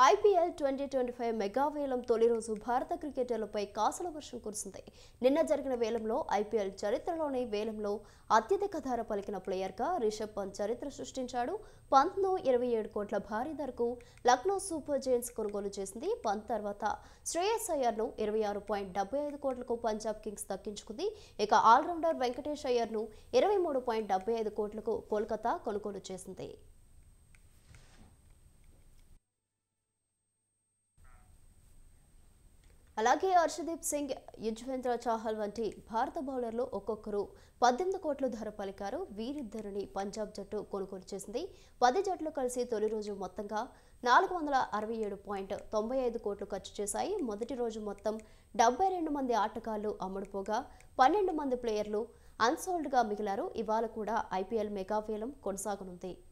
IPL twenty twenty five mega వేలం తొలి రోజు భారత క్రికెటర్లపై కాసుల వర్షం కురిసింది నిన్న జరిగిన వేలంలో ఐపీఎల్ చరిత్రలోని వేలంలో అత్యధిక ధర పలికిన ప్లేయర్గా రిషబ్ పంత్ చరిత్ర సృష్టించాడు పంత్ను ఇరవై ఏడు కోట్ల భారీ ధరకు లక్నో సూపర్ జైన్స్ కొనుగోలు చేసింది పంత్ తర్వాత శ్రేయస్ అయ్యర్ను ఇరవై ఆరు పాయింట్ డెబ్బై ఐదు కోట్లకు పంజాబ్ కింగ్స్ దక్కించుకుంది ఇక ఆల్రౌండర్ వెంకటేష్ అయ్యర్ను ఇరవై మూడు పాయింట్ డెబ్బై ఐదు కోట్లకు కోల్కతా కొనుగోలు చేసింది అలాగే హర్షదీప్ సింగ్ యుజ్వేంద్ర చాహల్ వంటి భారత బౌలర్లు ఒక్కొక్కరు పద్దెనిమిది కోట్ల ధర పలికారు వీరిద్దరిని పంజాబ్ జట్టు కొనుగోలు చేసింది పది జట్లు కలిసి తొలి రోజు మొత్తంగా నాలుగు వందల అరవై ఏడు పాయింట్ తొంభై ఐదు కోట్లు ఖర్చు చేశాయి మొదటి రోజు మొత్తం డెబ్బై రెండు మంది ఆటగాళ్లు అమ్ముడుపోగా పన్నెండు మంది ప్లేయర్లు అన్సోల్డ్గా మిగిలారు ఇవాళ కూడా ఐపీఎల్ మెగా వేలం కొనసాగనుంది